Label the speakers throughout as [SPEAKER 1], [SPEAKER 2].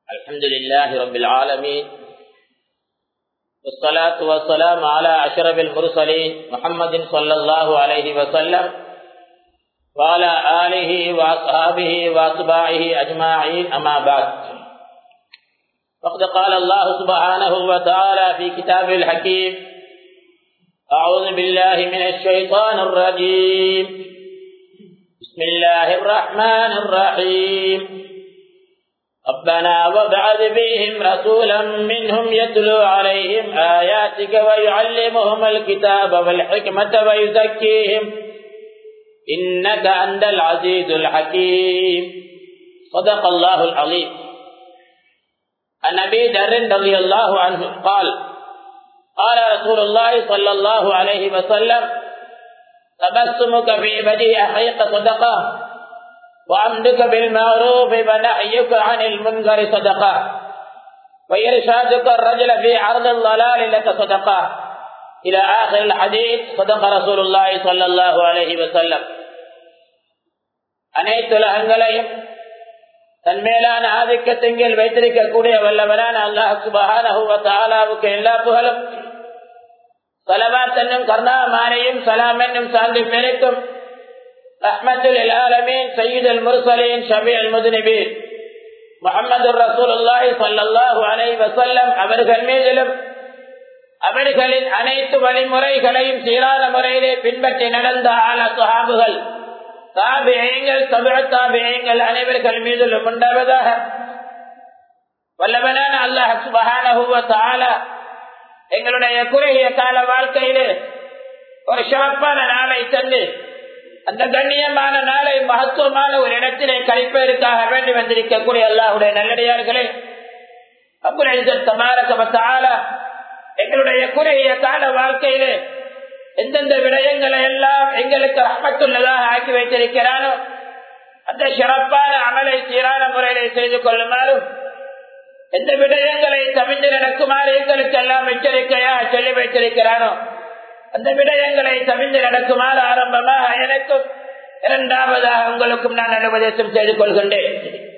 [SPEAKER 1] الحمد لله رب العالمين والصلاة والسلام على أشرف المرسلين محمد صلى الله عليه وسلم وعلى آله وأصحابه وأتباعه أجمعين أما بعد فقد قال الله سبحانه وتعالى في كتابه الحكيم أعوذ بالله من الشيطان الرجيم بسم الله الرحمن الرحيم ربنا وابعث فيهم رسولا منهم يتلو عليهم آياتك ويعلمهم الكتاب والحكمة ويزكيهم إنك أنت العزيز الحكيم صدق الله العظيم عن أبي ذر رضي الله عنه قال قال رسول الله صلى الله عليه وسلم تبسمك في بديع أخيك صدقه وعمدك بالمعروف ونحيك عن المنكر صدقة وإرشادك الرجل في عرض الضلال لك صدقة إلى آخر الحديث صدق رسول الله صلى الله عليه وسلم அனைத்து உலகங்களையும் தன் மேலான ஆதிக்கத்தின் வைத்திருக்கக்கூடிய வல்லவனான அல்லாஹ் சுபஹானஹுவத்தாலாவுக்கு எல்லா புகழும் சலவாத் என்னும் கருணாமானையும் சலாம் என்னும் சாந்தி பெருக்கும் ரஹ்மத்துல் ஆலமீன் சையீத் அல் முர்சலீன் ஷபி அல் முதுனிபீன் முகமது ரசூலுல்லாஹி ஸல்லல்லாஹு அலைஹி வஸல்லம் அவர்கள் மீதிலும் அவர்களின் அனைத்து வழிமுறைகளையும் சீரான முறையிலே பின்பற்றி நடந்த ஆல சுஹாபுகள் தாபியங்கள் தமிழ் தாபியங்கள் அனைவர்கள் மீதிலும் உண்டாவதாக வல்லவனான அல்லாஹ் சுபஹானஹு வ தஆலா எங்களுடைய குறுகிய கால வாழ்க்கையிலே ஒரு சிறப்பான நாளை தந்து அந்த கண்ணியமான நாளை மகத்துவமான ஒரு இடத்திலே கழிப்பதற்காக வேண்டி வந்திருக்கக்கூடிய அல்லாஹுடைய நல்லடியார்களே அப்புறம் எங்களுடைய குறுகிய கால வாழ்க்கையிலே எந்தெந்த விடயங்களை எல்லாம் எங்களுக்கு அகமத்துள்ளதாக ஆக்கி வைத்திருக்கிறானோ அந்த சிறப்பான அமலை சீரான முறையிலே செய்து கொள்ளுமாறும் எந்த விடயங்களை தமிழ்ந்து நடக்குமாறு எங்களுக்கு எல்லாம் எச்சரிக்கையா சொல்லி வைத்திருக்கிறானோ அந்த விடயங்களை தமிழ்ந்து நடக்குமாறு ஆரம்பமாக எனக்கும் இரண்டாவதாக உங்களுக்கும் நான் உபதேசம் செய்து கொள்கின்றேன்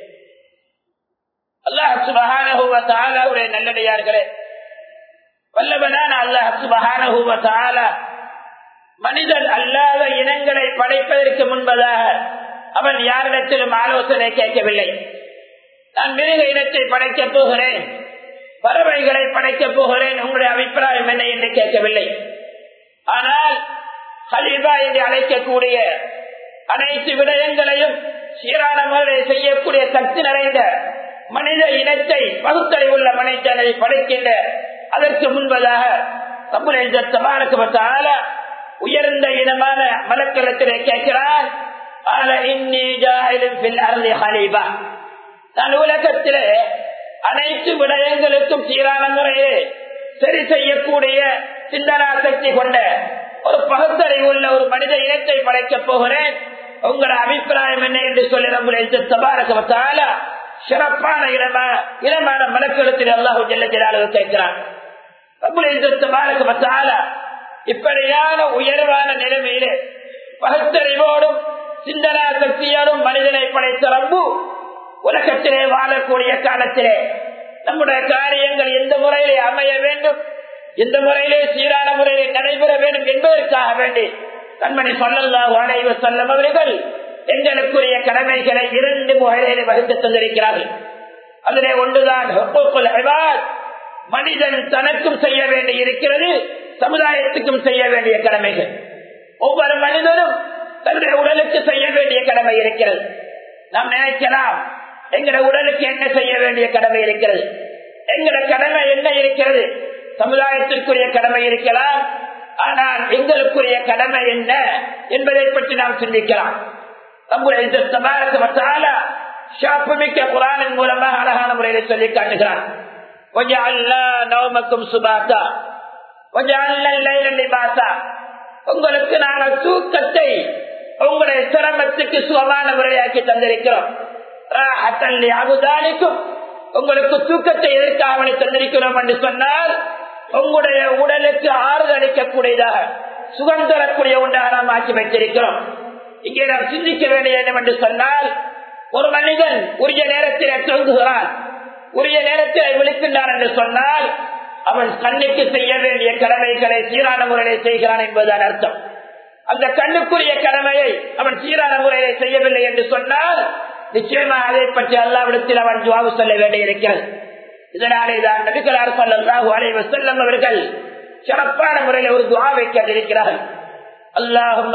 [SPEAKER 1] அல்லாஹ் சுபகானுடைய நல்லடியார்களே வல்லவனான அல்லாஹ் சுபகான மனிதன் அல்லாத இனங்களை படைப்பதற்கு முன்பதாக அவன் யாரிடத்திலும் ஆலோசனை கேட்கவில்லை நான் மிருக இனத்தை படைக்கப் போகிறேன் பறவைகளை படைக்கப் போகிறேன் உங்களுடைய அபிப்பிராயம் என்ன என்று கேட்கவில்லை ஆனால் ஹலீபா என்று அழைக்கக்கூடிய அனைத்து விடயங்களையும் சீரான முறையில் செய்யக்கூடிய சக்தி நிறைந்த மனித இனத்தை பகுத்தறிவுள்ள மனிதனை படைக்கின்ற அதற்கு முன்பதாக தமிழக உயர்ந்த இனமான மலக்கலத்திலே கேட்கிறார் நான் உலகத்திலே அனைத்து விடயங்களுக்கும் சீரான முறையே சரி செய்யக்கூடிய சிந்தனா சக்தி கொண்ட ஒரு பகுத்தறிவு உள்ள ஒரு மனித இனத்தை படைக்கப் போகிறேன் உங்களோட அபிப்பிராயம் என்ன என்று சொல்லி நம்முடைய சபாரகத்தால சிறப்பான இடமா இடமான மனக்கெழுத்தில் அல்லாஹு ஜெல்ல ஜலாலு கேட்கிறான் நம்முடைய இப்படியான உயர்வான நிலைமையிலே பகுத்தறிவோடும் சிந்தனா சக்தியோடும் மனிதனை படைத்த ரப்பு உலகத்திலே வாழக்கூடிய காலத்திலே நம்முடைய காரியங்கள் எந்த முறையிலே அமைய வேண்டும் எந்த முறையிலே சீரான முறையிலே நடைபெற வேண்டும் என்பதற்காக வேண்டி கண்மணி சொல்லல்லாஹு அலைவ செல்லும் அவர்கள் எங்களுக்குரிய கடமைகளை இரண்டு முறையிலே வகுத்து தந்திருக்கிறார்கள் அதிலே ஒன்றுதான் மனிதன் தனக்கும் செய்ய வேண்டி இருக்கிறது சமுதாயத்துக்கும் செய்ய வேண்டிய கடமைகள் ஒவ்வொரு மனிதனும் தன்னுடைய உடலுக்கு செய்ய வேண்டிய கடமை இருக்கிறது நாம் நினைக்கலாம் எங்கட உடலுக்கு என்ன செய்ய வேண்டிய கடமை இருக்கிறது எங்கட கடமை என்ன இருக்கிறது சமுதாயத்திற்குரிய கடமை இருக்கலாம் ஆனால் எங்களுக்குரிய கடமை என்ன என்பதை பற்றி நாம் சிந்திக்கலாம் மிக்க குரானின் மூலமாக அழகான முறையில் சொல்லி காட்டுகிறான் நவமக்கும் சுபாத்தா உங்களுக்கு நாங்கள் தூக்கத்தை உங்களுடைய சிரமத்துக்கு சுகமான முறையாக்கி தந்திருக்கிறோம் உங்களுக்கு தூக்கத்தை எதற்காக தந்திருக்கிறோம் என்று சொன்னால் உங்களுடைய உடலுக்கு ஆறுதல் அளிக்கக்கூடியதாக சுகம் தரக்கூடிய ஒன்றாக நாம் ஆக்கி வைத்திருக்கிறோம் இங்கே நாம் சிந்திக்க வேண்டிய என்னவென்று சொன்னால் ஒரு மனிதன் உரிய நேரத்தில் தூங்குகிறான் உரிய நேரத்தில் விழிக்கின்றான் என்று சொன்னால் அவன் கண்ணுக்கு செய்ய வேண்டிய கடமைகளை சீரான முறையில் செய்கிறான் என்பதுதான் அர்த்தம் அந்த கண்ணுக்குரிய கடமையை அவன் சீரான முறையில் செய்யவில்லை என்று சொன்னால் நிச்சயமா அதை பற்றி அல்லாவிடத்தில் அவன் ஜுவாவு சொல்ல வேண்டியிருக்கிறது இதனாலே தான் நபிகளார் சொல்லல்லாஹு அலைவ செல்லம் அவர்கள் சிறப்பான முறையில் ஒரு துவாவை கேட்டிருக்கிறார்கள் அல்லாஹும்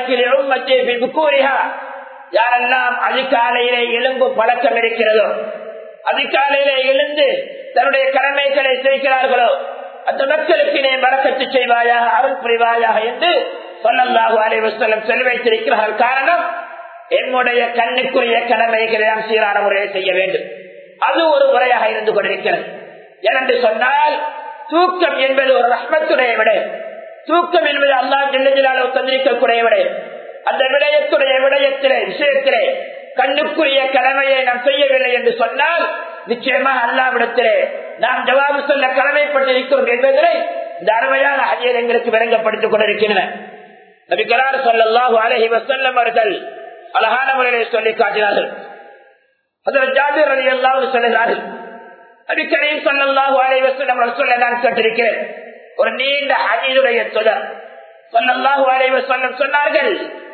[SPEAKER 1] யாரெல்லாம் அதிகாலையிலே எலும்பு பழக்கம் இருக்கிறதோ அதிகாலையிலே எழுந்து தன்னுடைய கடமைகளை செய்கிறார்களோ அந்த மக்களுக்கு நீ மறக்கத்து செய்வாயாக அருள் புரிவாயாக என்று சொல்லல்லாஹு அலைவசல்லம் சொல்லி வைத்திருக்கிறார்கள் காரணம் என்னுடைய கண்ணுக்குரிய கடமைகளை நாம் சீரான முறையை செய்ய வேண்டும் அது ஒரு முறையாக இருந்து கொண்டிருக்கிறது ஏனென்று சொன்னால் தூக்கம் என்பது ஒரு ரஹ்மத்துடைய விட தூக்கம் என்பது அல்லா ஜெல்லஜிலால தந்திரிக்கக்கூடிய விட அந்த விடயத்துடைய விடயத்திலே விஷயத்திலே கண்ணுக்குரிய கடமையை நாம் செய்யவில்லை என்று சொன்னால் நிச்சயமாக அல்லாவிடத்திலே நாம் ஜவாபு சொல்ல கடமைப்பட்டிருக்கிறோம் என்பதனை இந்த அருமையான ஹஜியர் எங்களுக்கு விளங்கப்படுத்திக் கொண்டிருக்கின்றன நபிகரார் சொல்லல்லாஹு அலஹி வசல்லம் அவர்கள் அழகான முறையிலே சொல்லி காட்டினார்கள் அதில் ஜாபிர் அலி அல்லாஹ் சொல்லுகிறார்கள் நபிக்கரையும் சொல்லல்லாஹு அலஹி வசல்லம் சொல்ல நான் கேட்டிருக்கிறேன் ஒரு நீண்ட ஹஜீருடைய தொடர் சொல்லல்லாஹு அலஹி வசல்லம் சொன்னார்கள்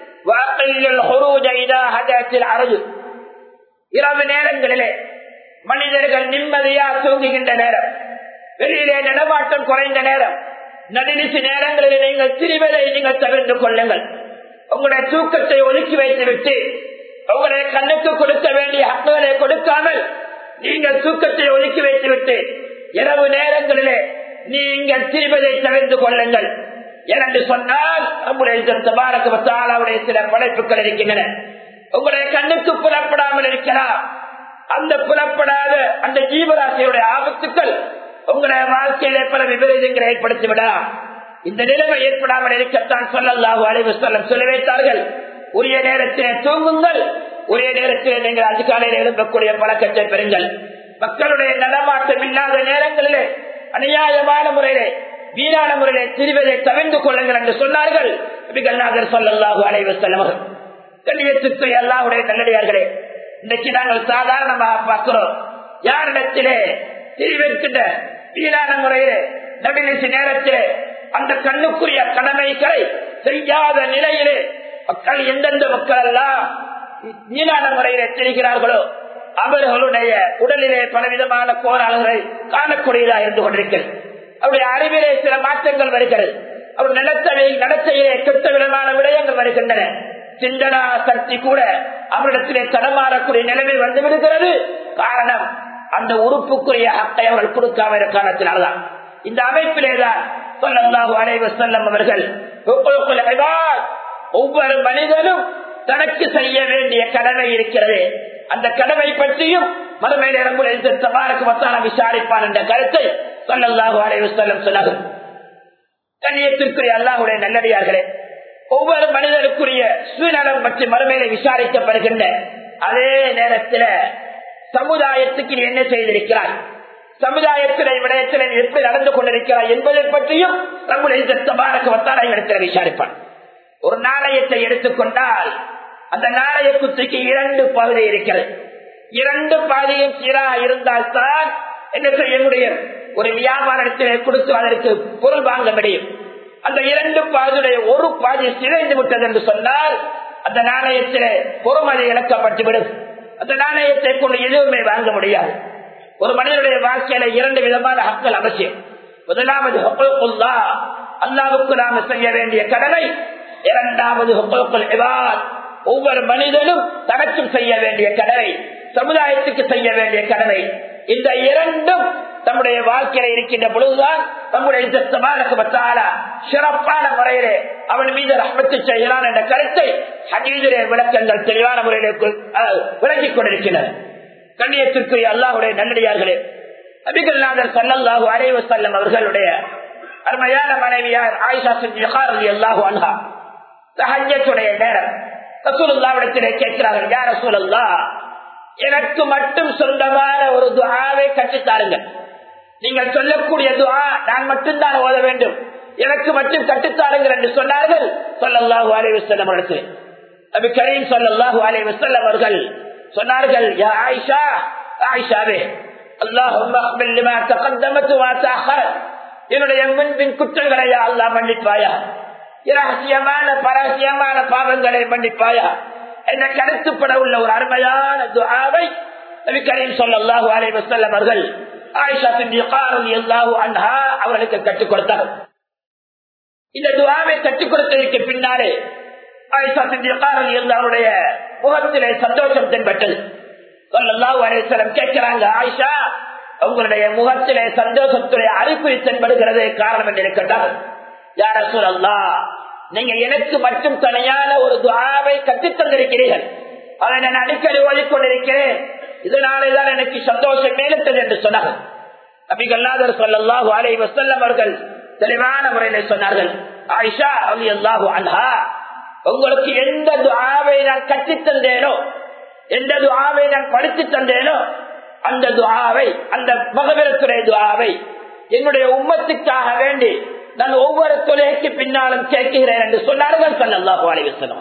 [SPEAKER 1] இரவு நேரங்களிலே மனிதர்கள் நிம்மதியா தூங்குகின்ற நேரம் வெளியிலே நடமாட்டம் குறைந்த நேரம் நடுநிசி நேரங்களில் நீங்கள் திரிவதை நீங்கள் தவிர்த்து கொள்ளுங்கள் உங்களுடைய தூக்கத்தை ஒதுக்கி வைத்துவிட்டு உங்களுடைய கண்ணுக்கு கொடுக்க வேண்டிய ஹக்குகளை கொடுக்காமல் நீங்கள் தூக்கத்தை ஒதுக்கி வைத்துவிட்டு இரவு நேரங்களிலே நீங்கள் திரிவதை தவிர்த்து கொள்ளுங்கள் ஏனென்று சொன்னால் நம்முடைய சில படைப்புகள் இருக்கின்றன உங்களுடைய கண்ணுக்கு புலப்படாமல் இருக்கலாம் அந்த புலப்படாத அந்த ஜீவராசியுடைய ஆபத்துக்கள் உங்களுடைய வாழ்க்கையிலே பல விபரீதங்களை ஏற்படுத்திவிடலாம் இந்த நிலைமை ஏற்படாமல் இருக்கத்தான் சொல்லல்லாஹு அலைவு சொல்லம் சொல்லி வைத்தார்கள் உரிய நேரத்திலே தூங்குங்கள் உரிய நேரத்திலே நீங்கள் அதிகாலையில் எழுப்பக்கூடிய பழக்கத்தை பெறுங்கள் மக்களுடைய நடமாட்டம் இல்லாத நேரங்களிலே அநியாயமான முறையிலே வீணான முறையிலே திரிவதை தவிர்த்து கொள்ளுங்கள் என்று சொன்னார்கள் நபிகள்நாதர் சொல்லல்லாஹு அலைவு செல்லவர்கள் கண்ணியத்துக்கு எல்லாருடைய நல்லடியார்களே இன்னைக்கு நாங்கள் சாதாரணமாக பார்க்கிறோம் யாரிடத்திலே திரிவிருக்கின்ற வீணான முறையிலே நபிநிசி நேரத்திலே அந்த கண்ணுக்குரிய கடமைகளை செய்யாத நிலையிலே மக்கள் எந்தெந்த மக்கள் எல்லாம் வீணான முறையிலே தெரிகிறார்களோ அவர்களுடைய உடலிலே பலவிதமான போராளர்களை காணக்கூடியதாக இருந்து கொண்டிருக்கிறது அவருடைய அறிவிலே சில மாற்றங்கள் வருகிறது அவர் நடத்தவை நடத்தையிலே கெட்ட விதமான விடயங்கள் வருகின்றன சிந்தனா சக்தி கூட அவரிடத்திலே தடமாறக்கூடிய நிலைமை வந்து விடுகிறது காரணம் அந்த உறுப்புக்குரிய ஹக்கை அவர்கள் கொடுக்காம காரணத்தினால்தான் இந்த அமைப்பிலேதான் சொல்லல்லாஹு அலைவ செல்லம் அவர்கள் ஒவ்வொரு மனிதனும் தனக்கு செய்ய வேண்டிய கடமை இருக்கிறது அந்த கடமை பற்றியும் மறுமையில இறங்குமான விசாரிப்பான் என்ற கருத்தை சொல்லல்லாஹு அலைவ செல்லம் சொன்னார்கள் கண்ணியத்திற்குரிய அல்லாஹுடைய நல்லடியார்களே ஒவ்வொரு மனிதனுக்குரிய சுயநலம் பற்றி மறுமையில விசாரிக்கப்படுகின்ற அதே நேரத்தில் சமுதாயத்துக்கு நீ என்ன செய்திருக்கிறாய் சமுதாயத்தினை விடயத்தினை எப்படி நடந்து கொண்டிருக்கிறாய் என்பதை பற்றியும் நம்முடைய தபாரக்கு வத்தாரை இடத்தில் விசாரிப்பான் ஒரு நாணயத்தை எடுத்துக்கொண்டால் அந்த நாணய குத்திக்கு இரண்டு பகுதி இருக்கிறது இரண்டு பாதியும் சீராக இருந்தால்தான் என்ன செய்ய முடியும் ஒரு வியாபாரத்திலே கொடுத்து அதற்கு பொருள் வாங்க முடியும் அந்த இரண்டு பாதியுடைய ஒரு பாதி சிதைந்து விட்டது என்று சொன்னால் அந்த நாணயத்திலே பொறுமதி இழக்கப்பட்டுவிடும் அந்த நாணயத்தை கொண்டு எதுவுமே வாங்க முடியாது ஒரு மனிதனுடைய வாழ்க்கையில இரண்டு விதமான ஹக்கள் அவசியம் முதலாவது ஹொக்கல்குல்லா அல்லாவுக்கு நாம செய்ய வேண்டிய கடமை இரண்டாவது ஹொக்கல்குல் ஒவ்வொரு மனிதனும் தனக்கும் செய்ய வேண்டிய கடமை சமுதாயத்துக்கு செய்ய வேண்டிய கடமை இந்த இரண்டும் தம்முடைய வாழ்க்கையில இருக்கின்ற பொழுதுதான் நம்முடைய சிறப்பான முறையிலே அவன் மீது ரஹ்மத்து செய்கிறான் என்ற கருத்தை ஹஜீதிலே விளக்கங்கள் தெளிவான முறையிலே விளங்கிக் கொண்டிருக்கிறார் கண்ணியத்திற்குரிய அல்லாஹுடைய நல்லடியார்களே அபிகல்நாதர் சல்லல்லாஹு அலைவ செல்லம் அவர்களுடைய அருமையான மனைவியார் ஆயிஷா செஞ்சு அல்லாஹு அன்ஹா சஹஜத்துடைய நேரம் ரசூலுல்லாவிடத்திலே கேட்கிறார்கள் யார் ரசூலல்லா எனக்கு மட்டும் சொந்தமான ஒரு துவாவை கற்றுத்தாருங்கள் நீங்கள் சொல்லக்கூடிய துவா நான் மட்டும்தான் ஓத வேண்டும் எனக்கு மட்டும் கட்டுத்தாருங்கள் என்று சொன்னார்கள் சொல்லல்லாஹு அலைவசல்லம் அவர்களுக்கு நபி கரீம் சொல்லல்லாஹு அலைவசல்லம் அவர்கள் சொன்னார்கள் யா ஆயிஷா ஆயிஷாவே என்னுடைய முன்பின் குற்றங்களை அல்லா மன்னிப்பாயா இரகசியமான பரகசியமான பாவங்களை மன்னிப்பாயா என்ன கருத்துப்பட உள்ள ஒரு அருமையான துஆவை நபி கரீம் ஸல்லல்லாஹு அலைஹி வஸல்லம் அவர்கள் ஆயிஷா சித்திகா ரலியல்லாஹு அன்ஹா அவர்களுக்கு கற்றுக் கொடுத்தார் இந்த துஆவை கற்றுக் கொடுத்ததற்கு பின்னாலே ஆயிஷா சித்திகா ரலியல்லாஹுடைய முகத்திலே சந்தோஷம் தென்பட்டது ஸல்லல்லாஹு அலைஹி வஸல்லம் கேட்கிறாங்க ஆயிஷா உங்களுடைய முகத்திலே சந்தோஷத்துடைய அறிகுறி தென்படுகிறது காரணம் என்று இருக்கின்றார் யார சொல்லா நீங்க எனக்கு மட்டும் தனியான ஒரு துவாவை கற்றுத் தந்திருக்கிறீர்கள் அதை நான் அடிக்கடி ஓடிக்கொண்டிருக்கிறேன் இதனாலேதான் எனக்கு சந்தோஷம் மேலிட்டது என்று சொன்னார் நபிகல்லாதர் சொல்லல்லாஹு அலை வசல்லம் அவர்கள் தெளிவான முறையில சொன்னார்கள் ஆயிஷா அலி அல்லாஹு அல்ஹா உங்களுக்கு எந்த துவாவை நான் கற்றுத் தந்தேனோ எந்த துவாவை நான் படித்து தந்தேனோ அந்த துவாவை அந்த மகவிரத்துறை துவாவை என்னுடைய உம்மத்துக்காக வேண்டி நான் ஒவ்வொரு தொலைக்கு பின்னாலும் கேட்கிறேன் என்று சொன்னார்கள் சல்லாஹு அலைவசனம்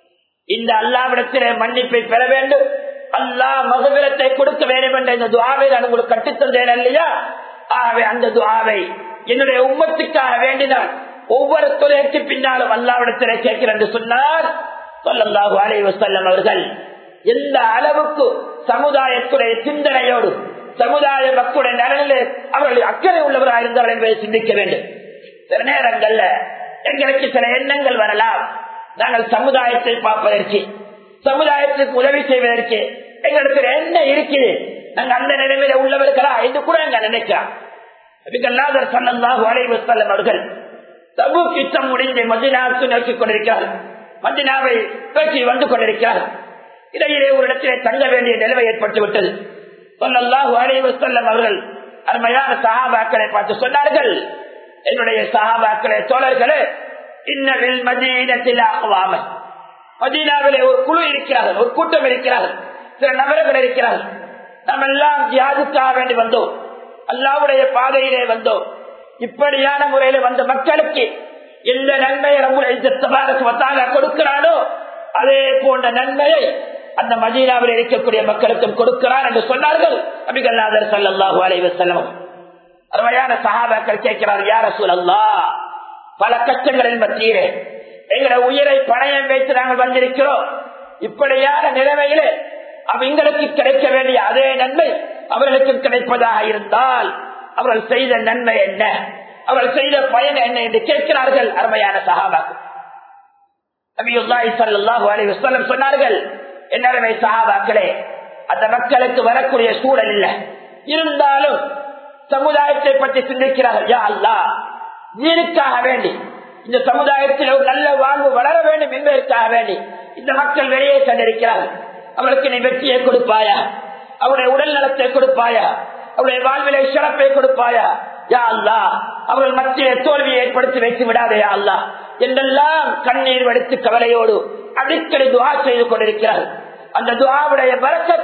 [SPEAKER 1] இந்த அல்லாவிடத்திலே மன்னிப்பை பெற வேண்டும் அல்லாஹ் மகவிரத்தை கொடுக்க வேண்டும் என்ற இந்த துவாவை நான் உங்களுக்கு கற்றுத்தந்தேன் இல்லையா ஆகவே அந்த துவாவை என்னுடைய உம்மத்துக்காக வேண்டினால் ஒவ்வொரு தொலைக்கு பின்னாலும் அல்லாவிடத்திலே கேட்கிறேன் என்று சொன்னார் சொல்லல்லாஹு அலைவசல்லம் அவர்கள் எந்த அளவுக்கு சமுதாயத்துடைய சிந்தனையோடு சமுதாய மக்களுடைய நலனிலே அவர்கள் அக்கறை உள்ளவராக இருந்தார்கள் என்பதை சிந்திக்க வேண்டும் சில நேரங்கள்ல எங்களுக்கு சில எண்ணங்கள் வரலாம் நாங்கள் சமுதாயத்தை பார்ப்பதற்கு சமுதாயத்துக்கு உதவி செய்வதற்கு எங்களுக்கு என்ன இருக்குது நாங்க அந்த நிலைமையில உள்ளவர்களா என்று கூட எங்க நினைக்கலாம் அதுக்கல்லாதர் சன்னல்லாஹு அலைவு செல்லம் அவர்கள் தபு கிட்டம் முடிந்து மதினாவுக்கு நோக்கிக் கொண்டிருக்கிறார்கள் மதினாவை பேசி வந்து கொண்டிருக்கிறார்கள் இடையிலே ஒரு இடத்திலே தங்க வேண்டிய நிலைமை ஏற்பட்டு விட்டது சொல்லல்லாஹு அலைவு செல்லம் அவர்கள் அருமையான சகாபாக்களை பார்த்து சொன்னார்கள் என்னுடைய சகாபாக்களே தோழர்களே இன்னவில் மதீனத்தில் ஆகுவாமல் மதீனாவிலே ஒரு குழு இருக்கிறார்கள் ஒரு கூட்டம் இருக்கிறார்கள் சில நபர்கள் இருக்கிறார்கள் நாம் எல்லாம் ஜியாதுக்காக வேண்டி வந்தோம் அல்லாவுடைய பாதையிலே வந்தோம் இப்படியான முறையில வந்த மக்களுக்கு எந்த நன்மையை நம்முடைய கொடுக்கிறானோ அதே போன்ற நன்மையை அந்த மதீனாவில் இருக்கக்கூடிய மக்களுக்கும் கொடுக்கிறார் என்று சொன்னார்கள் அபிகல்லாதர் சல்லாஹூ அலைவசல்லம் அருமையான சகாபாக்கள் கேட்கிறார் யார சூழல்லா பல கஷ்டங்களின் மத்தியிலே எங்களை உயிரை பணயம் வைத்து நாங்கள் வந்திருக்கிறோம் இப்படியான நிலைமையிலே அவங்களுக்கு கிடைக்க வேண்டிய அதே நன்மை அவர்களுக்கு கிடைப்பதாக இருந்தால் அவர்கள் செய்த நன்மை என்ன அவர்கள் செய்த பயன் என்ன என்று கேட்கிறார்கள் அருமையான சகாபாக்கள் சொன்னார்கள் என்னருமை சகாபாக்களே அந்த மக்களுக்கு வரக்கூடிய சூழல் இல்லை இருந்தாலும் சமுதாயத்தை பற்றி சிந்திக்கிறார்கள் யா அல்லா நீனுக்காக வேண்டி இந்த சமுதாயத்தில் ஒரு நல்ல வாழ்வு வளர வேண்டும் என்பதற்காக வேண்டி இந்த மக்கள் வெளியே சென்றிருக்கிறார்கள் அவர்களுக்கு நீ வெற்றியை கொடுப்பாயா அவருடைய உடல் நலத்தை கொடுப்பாயா அவருடைய வாழ்விலை சிறப்பை கொடுப்பாயா யா அல்லா அவர்கள் மத்திய தோல்வியை ஏற்படுத்தி வைத்து விடாதே அல்லா என்றெல்லாம் கண்ணீர் வடித்து கவலையோடு அடிக்கடி துவா செய்து கொண்டிருக்கிறார்கள் அந்த துவாவுடைய பரக்கத்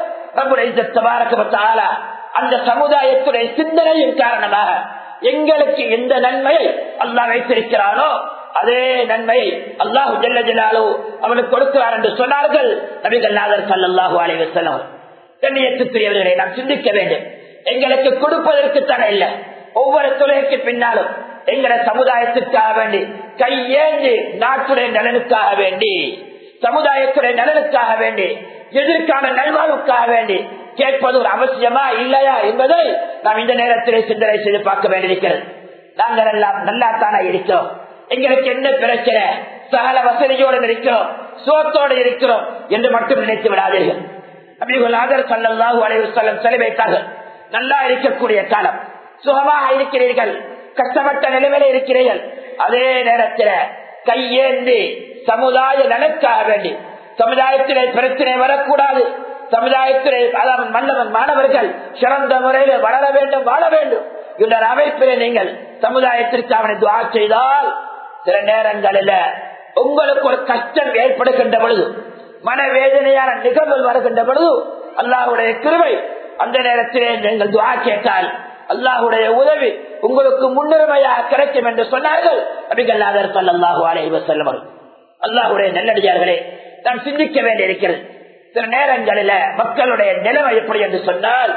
[SPEAKER 1] நம்முடைய அந்த சமுதாயத்துடைய சிந்தனையின் காரணமாக எங்களுக்கு எந்த நன்மையை அல்லாஹ் வைத்திருக்கிறானோ அதே நன்மையை அல்லாஹு ஜல்ல ஜலாலோ அவனுக்கு கொடுக்கிறார் என்று சொன்னார்கள் நபிகள் நாதர் சல்லாஹூ அலைவசலம் கண்ணியத்துக்குரியவர்களை நாம் சிந்திக்க வேண்டும் எங்களுக்கு கொடுப்பதற்கு தடை இல்லை ஒவ்வொரு துறைக்கு பின்னாலும் எங்களை சமுதாயத்திற்காக வேண்டி கையேந்தி நாட்டுடைய நலனுக்காக வேண்டி சமுதாயத்துடைய நலனுக்காக வேண்டி எதிர்கால நல்வாழ்வுக்காக வேண்டி கேட்பது ஒரு அவசியமா இல்லையா என்பதை நாம் இந்த நேரத்திலே சிந்தனை செய்து பார்க்க வேண்டியிருக்கிறது நாங்கள் எல்லாம் நல்லாத்தானே இருக்கிறோம் எங்களுக்கு என்ன பிரச்சனை சகல வசதியோடு இருக்கிறோம் சோத்தோடு இருக்கிறோம் என்று மட்டும் நினைத்து விடாதீர்கள் நபிகள் ஆதர் சல்லாஹூ அலைவசல்லம் சிலை வைத்தார்கள் நல்லா இருக்கக்கூடிய காலம் சுகமாக இருக்கிறீர்கள் கஷ்டப்பட்ட நிலைமையில இருக்கிறீர்கள் அதே நேரத்தில் கையேந்தி சமுதாய நலனுக்காக வேண்டி சமுதாயத்திலே பிரச்சனை வரக்கூடாது சமுதாயத்திலே அதாவது மன்னவன் மாணவர்கள் சிறந்த முறையில் வளர வேண்டும் வாழ வேண்டும் என்ற அமைப்பிலே நீங்கள் சமுதாயத்திற்கு அவனை துவா செய்தால் சில நேரங்களில் உங்களுக்கு ஒரு கஷ்டம் ஏற்படுகின்ற பொழுது மனவேதனையான நிகழ்வுகள் வருகின்ற பொழுது அல்லாஹுடைய கிருவை அந்த நேரத்திலே நீங்கள் துவா கேட்டால் அல்லாஹுடைய உதவி உங்களுக்கு முன்னுரிமையாக கிடைக்கும் என்று சொன்னார்கள் அபிகல்லாதர் சல்லாஹூ அலைவ செல்லவர் அல்லாஹுடைய நல்லடியார்களே நாம் சிந்திக்க வேண்டியிருக்கிறது சில நேரங்களில மக்களுடைய நிலைமை எப்படி என்று சொன்னால்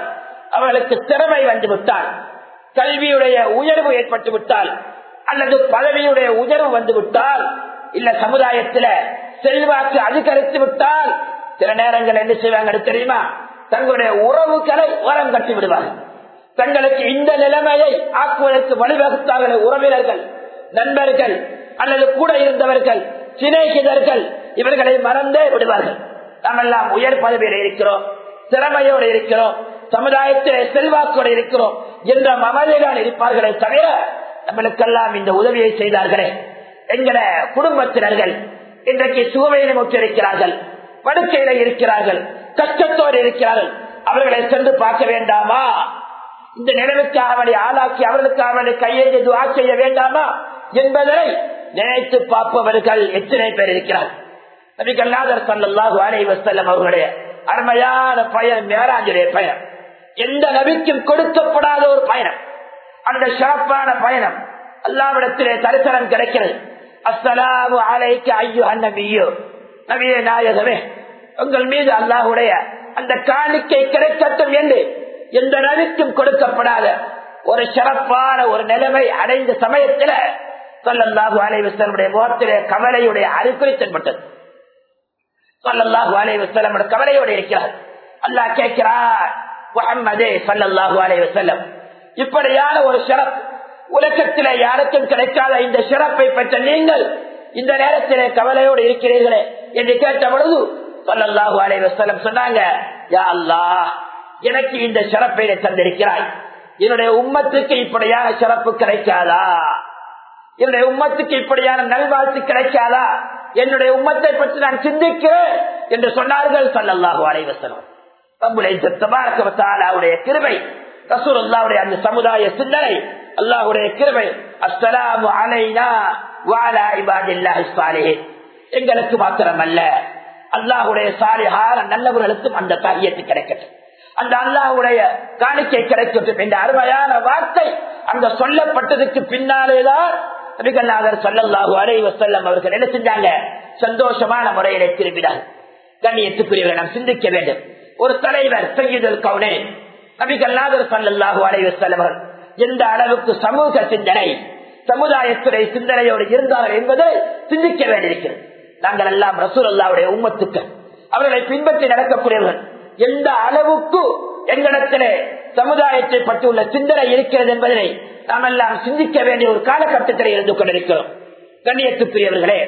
[SPEAKER 1] அவர்களுக்கு திறமை வந்து விட்டால் கல்வியுடைய உயர்வு ஏற்பட்டு விட்டால் அல்லது பதவியுடைய உயர்வு வந்து விட்டால் இல்ல சமுதாயத்துல செல்வாக்கு அதிகரித்து விட்டால் சில நேரங்கள் என்ன செய்வாங்க தெரியுமா தங்களுடைய உறவுகளை ஓரம் கட்டி விடுவார்கள் தங்களுக்கு இந்த நிலைமையை ஆக்குவதற்கு வழிவகுத்தார்கள் உறவினர்கள் நண்பர்கள் அல்லது கூட இருந்தவர்கள் சிநேகிதர்கள் இவர்களை மறந்தே விடுவார்கள் நாம் எல்லாம் உயர் பதவியில் இருக்கிறோம் திறமையோடு இருக்கிறோம் சமுதாயத்திலே செல்வாக்கோடு இருக்கிறோம் என்ற மமதைதான் இருப்பார்களே தவிர நம்மளுக்கெல்லாம் இந்த உதவியை செய்தார்களே என்கிற குடும்பத்தினர்கள் இன்றைக்கு சுகவையில முற்றிருக்கிறார்கள் படுக்கையில இருக்கிறார்கள் கஷ்டத்தோடு இருக்கிறார்கள் அவர்களை சென்று பார்க்க வேண்டாமா இந்த நினைவுக்கு அவனை ஆளாக்கி அவர்களுக்கு அவனை கையெழுந்து துவா செய்ய வேண்டாமா என்பதை நினைத்து பார்ப்பவர்கள் எத்தனை பேர் இருக்கிறார் நபிகல்லாதர் சல்லாஹு அலை வசல்லம் அவர்களுடைய அருமையான பயணம் மேராஜுடைய பயணம் எந்த நபிக்கும் கொடுக்கப்படாத ஒரு பயணம் அந்த சிறப்பான பயணம் அல்லாவிடத்திலே தரிசனம் கிடைக்கிறது அஸ்ஸலாமு அலைக்கு ஐயோ அந்நபியோ நபிய நாயகமே உங்கள் மீது அல்லாஹுடைய அந்த காணிக்கை கிடைக்கட்டும் என்று எந்த நபிக்கும் கொடுக்கப்படாத ஒரு சிறப்பான ஒரு நிலைமை அடைந்த சமயத்தில் சொல்லல்லாஹு அலைவசனுடைய முகத்திலே கவலையுடைய அறிகுறி தென்பட்டது சொல்லல்லாஹு அலைவசலம் கவலையோடு இருக்கிறார் அல்லாஹ் கேட்கிறார் முகம்மதே சல்லல்லாஹு அலைவசல்லம் இப்படியான ஒரு சிறப்பு உலகத்திலே யாருக்கும் கிடைக்காத இந்த சிறப்பை பெற்ற நீங்கள் இந்த நேரத்திலே கவலையோடு இருக்கிறீர்களே என்று கேட்ட பொழுது சொல்லல்லாஹு அலைவசல்லம் சொன்னாங்க யா அல்லாஹ் எனக்கு இந்த சிறப்பை தந்திருக்கிறாய் என்னுடைய உம்மத்துக்கு இப்படியான சிறப்பு கிடைக்காதா என்னுடைய உம்மத்துக்கு இப்படியான நல்வாழ்த்து கிடைக்காதா என்னுடைய உம்மத்தை பற்றி நான் சிந்திக்கிறேன் என்று சொன்னார்கள் சல்லல்லாஹு அலைவசனம் நம்முடைய கிருபை ரசூலுல்லாவுடைய அந்த சமுதாய சிந்தனை அல்லாஹுடைய கிருபை அஸ்ஸலாமு அலைனா வாலா இபாதில்லாஹி ஸாலிஹீன் எங்களுக்கு மாத்திரமல்ல அல்லாஹுடைய சாலிஹான நல்லவர்களுக்கும் அந்த தாரியத்து கிடைக்கட்டும் அந்த அல்லாஹுடைய காணிக்கை கிடைக்கட்டும் என்ற அருமையான வார்த்தை அந்த சொல்லப்பட்டதுக்கு பின்னாலேதான் நபிகள்நாதர் சொல்லல்லாஹு அலைவ செல்லம் அவர்கள் என்ன செஞ்சாங்க சந்தோஷமான முறையில திரும்பினார் கண்ணியத்துக்குரியவர்கள் நாம் சிந்திக்க வேண்டும் ஒரு தலைவர் செய்யுதல் கவுனே நபிகள்நாதர் சல்லல்லாஹு அலைவ செல்லவர் எந்த அளவுக்கு சமூக சிந்தனை சமுதாயத்துறை சிந்தனையோடு இருந்தார்கள் என்பதை சிந்திக்க வேண்டியிருக்கிறது நாங்கள் எல்லாம் ரசூல் அல்லாவுடைய உம்மத்துக்கள் அவர்களை பின்பற்றி நடக்கக்கூடியவர்கள் எந்த அளவுக்கு எங்களிடத்திலே சமுதாயத்தை பற்றியுள்ள சிந்தனை இருக்கிறது என்பதனை நாம் எல்லாம் சிந்திக்க வேண்டிய ஒரு காலகட்டத்தில் இருந்து கொண்டிருக்கிறோம் கண்ணியத்துக்குரியவர்களே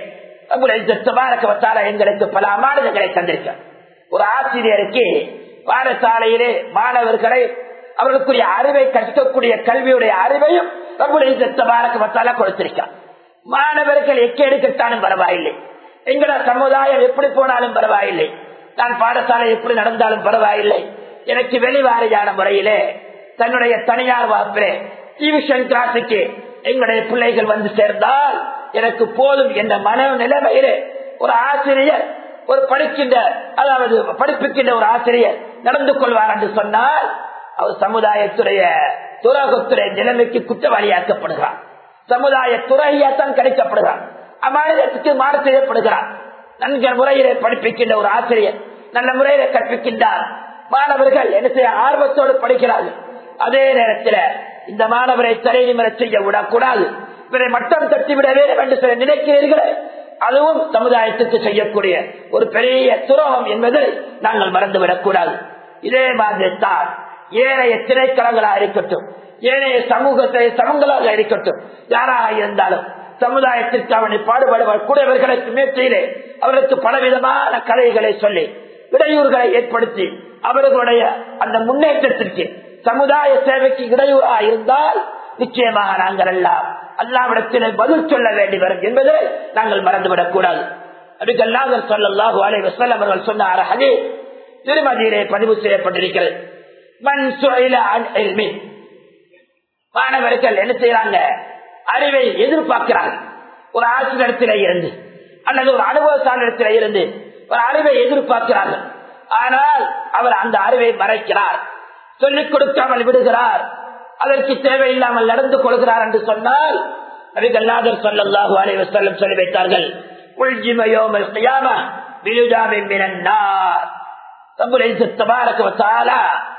[SPEAKER 1] தபாரக்கவத்தால எங்களுக்கு பல அமானதங்களை தந்திருக்க ஒரு ஆசிரியருக்கு பாடசாலையிலே மாணவர்களை அவர்களுக்குரிய அறிவை கற்கக்கூடிய கல்வியுடைய அறிவையும் நம்முடைய தபாரக்கவத்தால கொடுத்திருக்கார் மாணவர்கள் எக்கெடுக்கத்தாலும் பரவாயில்லை எங்கள சமுதாயம் எப்படி போனாலும் பரவாயில்லை நான் பாடசாலை எப்படி நடந்தாலும் பரவாயில்லை எனக்கு வெளிவாரியான முறையிலே தன்னுடைய தனியார் வாப்பிலே டிவிஷன் கிளாஸுக்கு எங்களுடைய பிள்ளைகள் வந்து சேர்ந்தால் எனக்கு போதும் என்ற மன நிலைமையிலே ஒரு ஆசிரியர் ஒரு படிக்கின்ற அதாவது படிப்புக்கின்ற ஒரு ஆசிரியர் நடந்து கொள்வார் என்று சொன்னால் அவர் சமுதாயத்துடைய துரோகத்துடைய நிலைமைக்கு குற்றவாளியாக்கப்படுகிறார் சமுதாய துறையாத்தான் கிடைக்கப்படுகிறார் அம்மாநிலத்துக்கு மாறு செய்யப்படுகிறார் நன்கு முறையிலே படிப்பிக்கின்ற ஒரு ஆசிரியர் நல்ல முறையில கற்பிக்கின்றார் மாணவர்கள் என்ன செய்ய ஆர்வத்தோடு படிக்கிறார்கள் அதே நேரத்தில் இந்த மாணவரை தலைநிமர செய்ய விடக்கூடாது இவரை மட்டம் தட்டிவிட வேண்டும் என்று சில நினைக்கிறீர்களே அதுவும் சமுதாயத்துக்கு செய்யக்கூடிய ஒரு பெரிய துரோகம் என்பதை நாங்கள் மறந்துவிடக் கூடாது இதே மாதிரி தான் ஏனைய திரைக்களங்களாக இருக்கட்டும் ஏனைய சமூகத்தை சமங்களாக இருக்கட்டும் யாராக இருந்தாலும் சமுதாயத்திற்கு அவனை பாடுபடுவார் கூடியவர்களுக்கு மேற்றையிலே அவர்களுக்கு பலவிதமான கதைகளை சொல்லி இடையூறுகளை ஏற்படுத்தி அவர்களுடைய அந்த முன்னேற்றத்திற்கு சமுதாய சேவைக்கு இடையூறா இருந்தால் நிச்சயமாக நாங்கள் எல்லாம் அல்லாவிடத்திலே பதில் சொல்ல வேண்டி வரும் என்பதை நாங்கள் மறந்துவிடக் கூடாது அதுக்கு அல்லாதர் சொல்லல்லாஹு அலை வசல் அவர்கள் சொன்னார் அதே திருமதியிலே பதிவு செய்யப்பட்டிருக்கிறது மண் சுழல மாணவர்கள் என்ன செய்யறாங்க அறிவை எதிர்பார்க்கிறாங்க ஒரு ஆசிரியத்தில இருந்து அல்லது ஒரு அனுபவசாலிடத்தில இருந்து ஒரு அறிவை எதிர்பார்க்கிறார்கள் ஆனால் அவர் அந்த அறிவை மறைக்கிறார் சொல்லிக் கொடுக்காமல் விடுகிறார் அதற்கு தேவையில்லாமல் நடந்து கொள்கிறார் என்று சொன்னால் நபிகல்லாதர் சொல்லல்லாஹு அலைவ செல்லம் சொல்லி வைத்தார்கள் உள்ஜிமயோமல் கையாம விழுதாமை மினன்னார் தம்புரை தபாரக வத்தாலா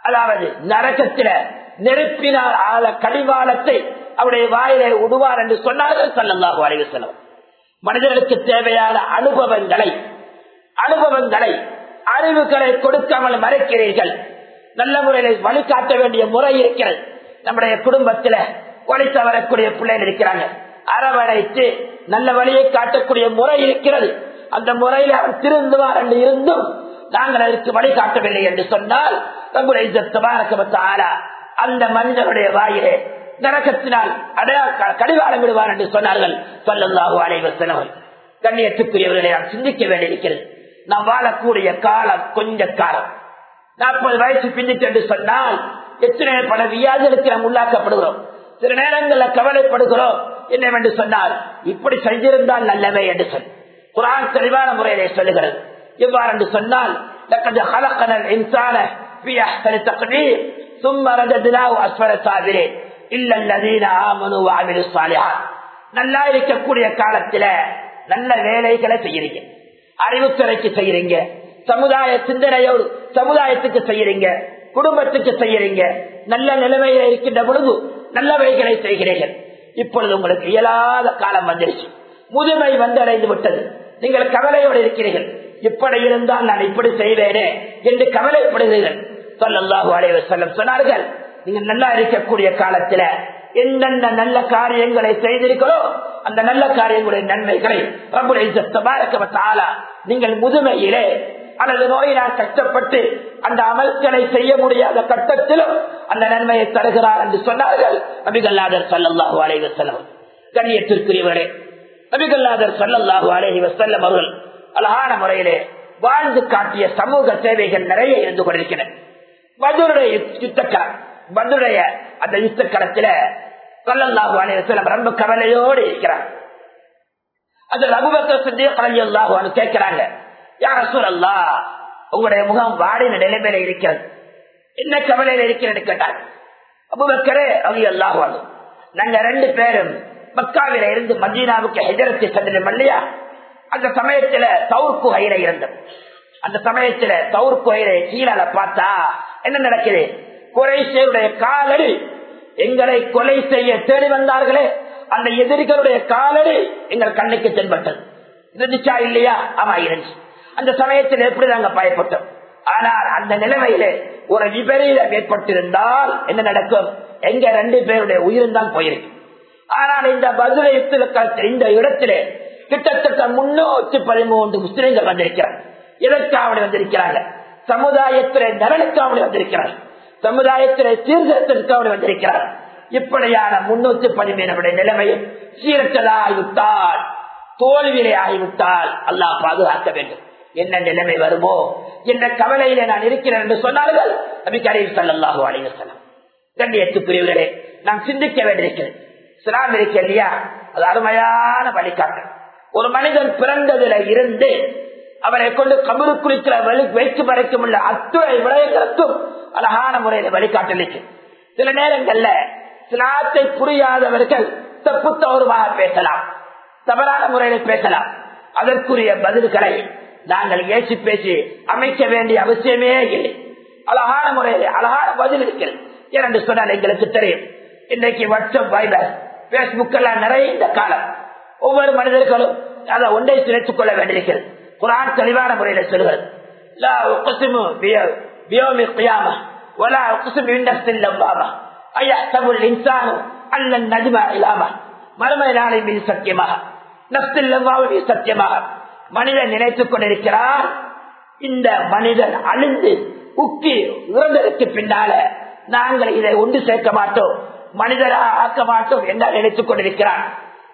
[SPEAKER 1] அதாவது நரகத்தில நெருப்பினால் ஆள கடிவாளத்தை அவருடைய வாயிலை உடுவார் என்று சொன்னார்கள் சல்லல்லாஹு அலைஹி வஸல்லம் மனிதர்களுக்கு தேவையான அனுபவங்களை அனுபவங்களை அறிவுகளை கொடுக்காமல் மறைக்கிறீர்கள் நல்ல முறையில் வழிகாட்ட வேண்டிய முறை இருக்கிறது நம்முடைய குடும்பத்தில வழி தவறக்கூடிய பிள்ளைகள் இருக்கிறாங்க அரவணைத்து நல்ல வழியை காட்டக்கூடிய முறை இருக்கிறது அந்த முறையில் அவர் திருந்துவார் என்று இருந்தும் நாங்கள் அதற்கு வழிகாட்டவில்லை என்று சொன்னால் நம்முடைய தபாரகமத்தாரா அந்த மனிதனுடைய வாயிலே நரகத்தினால் அடையா கடிவாளம் விடுவார் என்று சொன்னார்கள் சொல்லல்லாஹு அனைவர் செலவன் கண்ணியத்துக்குரியவர்களை நாம் சிந்திக்க வேண்டியிருக்கிறது நாம் வாழக்கூடிய காலம் கொஞ்ச காலம் நாற்பது வயசு பின்னிட்டு என்று சொன்னால் எத்தனை பல வியாதிகளுக்கு நாம் உள்ளாக்கப்படுகிறோம் சில நேரங்களில் கவலைப்படுகிறோம் என்னவென்று சொன்னால் இப்படி செஞ்சிருந்தால் நல்லவே என்று சொல் குரான் தெளிவான முறையிலே சொல்லுகிறது எவ்வாறு என்று சொன்னால் لقد خلقنا الانسان في احسن تقدير ثم رددناه اسفل سافلين الا الذين امنوا وعملوا الصالحات நல்லா இருக்கக்கூடிய காலத்துல நல்ல வேலைகளை செய்யறீங்க அறிவுத்துறைக்கு செய்யறீங்க சமுதாய சிந்தனையோடு சமுதாயத்துக்கு செய்யறீங்க குடும்பத்துக்கு செய்யறீங்க நல்ல நிலைமையில இருக்கின்ற பொழுது நல்லவைகளை செய்கிறீர்கள் இப்பொழுது உங்களுக்கு இயலாத காலம் வந்துருச்சு முதுமை வந்தடைந்து விட்டது நீங்கள் கவலையோடு இருக்கிறீர்கள் இப்படி இருந்தால் நான் இப்படி செய்வேனே என்று கவலைப்படுகிறீர்கள் சொல்லல்லாஹு அலைவ செல்லம் சொன்னார்கள் நீங்க நல்லா இருக்கக்கூடிய காலத்துல என்னென்ன நல்ல காரியங்களை செய்திருக்கிறோ அந்த நல்ல காரியங்களுடைய நன்மைகளை ரபுல நீங்கள் முதுமையிலே அல்லது நோயினால் கஷ்டப்பட்டு அந்த அமல்களை செய்ய முடியாத கட்டத்திலும் அந்த நன்மையை தருகிறார் என்று சொன்னார்கள் நபிகல்லாதர் சல்லாஹூ அலைவ செல்லம் கண்ணியத்திற்குரியவரே நபிகல்லாதர் சல்லாஹூ அலைஹி வசல்லம் அவர்கள் அழகான முறையிலே வாழ்ந்து காட்டிய சமூக சேவைகள் நிறைய இருந்து கொண்டிருக்கின்றன பதுருடைய யுத்தக்கலம் பதுருடைய அந்த யுத்தக்கலத்தில சல்லல்லாஹு அலைவசல்லம் ரொம்ப கவலையோடு இருக்கிறார் அது ரகுபத்த சிந்திய கலையல்லாஹு கேட்கிறாங்க யார சூழல்லா உங்களுடைய முகம் வாடின நிலைமையில இருக்கிறது என்ன கவலையில இருக்கிறது கேட்டாங்க அபுபக்கரே அலி அல்லாஹு நாங்க ரெண்டு பேரும் மக்காவில இருந்து மதீனாவுக்கு ஹெஜரத்தை சென்றோம் இல்லையா அந்த சமயத்துல தவுர் குகையில இருந்தோம் அந்த சமயத்துல தவுர் குகையில கீழால பார்த்தா என்ன நடக்குது குறைசேருடைய காலடி எங்களை கொலை செய்ய தேடி வந்தார்களே அந்த எதிரிகளுடைய காலடி எங்கள் கண்ணுக்கு தென்பட்டது இருந்துச்சா இல்லையா ஆமா இருந்துச்சு அந்த சமயத்தில் எப்படி நாங்க பயப்பட்டோம் ஆனால் அந்த நிலைமையில ஒரு விபரீதம் ஏற்பட்டிருந்தால் என்ன நடக்கும் எங்க ரெண்டு பேருடைய உயிரும் தான் போயிருக்கு ஆனால் இந்த பதில இந்த இடத்திலே கிட்டத்தட்ட முன்னூத்தி பதிமூன்று முஸ்லிம்கள் வந்திருக்கிறார் எதற்காக வந்திருக்கிறாங்க சமுதாயத்திலே நலனுக்காக வந்திருக்கிறார் சமுதாயத்திலே சீர்திருத்தத்துக்காக வந்திருக்கிறார் இப்படியான முன்னூத்தி பதிமூணுடைய நிலைமையும் சீரற்றதாகிவிட்டால் தோல்வியிலே ஆகிவிட்டால் அல்லாஹ் பாதுகாக்க வேண்டும் என்ன நிலைமை வருமோ என்ற கவலையில நான் இருக்கிறேன் என்று சொன்னார்கள் நபி கரீம் சல்லாஹூ அலைவசலம் கண்ணியத்துக்குரியவர்களே நாம் சிந்திக்க வேண்டியிருக்கிறது சிலாம் இருக்க இல்லையா அது அருமையான வழிகாட்டு ஒரு மனிதன் பிறந்ததுல இருந்து அவரை கொண்டு கபரு குளிக்கிற வழி வைத்து வரைக்கும் உள்ள அத்துறை விடயங்களுக்கும் அழகான முறையில வழிகாட்டலிக்கு சில நேரங்கள்ல சிலாத்தை புரியாதவர்கள் தப்பு தவறுமாக பேசலாம் தவறான முறையில பேசலாம் அதற்குரிய பதில்களை நாங்கள் ஏசி பேசி அமைக்க வேண்டிய அவசியமே இல்லை அழகான முறையில் அழகான பதில் இருக்கிறது ஏனென்று சொன்னால் எங்களுக்கு தெரியும் இன்றைக்கு வாட்ஸ்அப் வைபர் பேஸ்புக் எல்லாம் நிறைந்த காலம் ஒவ்வொரு மனிதர்களும் அதை ஒன்றை சிறைத்துக் கொள்ள வேண்டியிருக்கிறது குரான் தெளிவான முறையில் சொல்கிறது மறுமை நாளை மீது சத்தியமாக நப்தில் மீது சத்தியமாக மனிதன் நினைத்துக் கொண்டிருக்கிறார் இந்த மனிதன் அழிந்து உக்கி இறந்ததற்கு பின்னால நாங்கள் இதை ஒன்று சேர்க்க மாட்டோம் மனிதராக ஆக்க மாட்டோம் என்று நினைத்துக் கொண்டிருக்கிறான்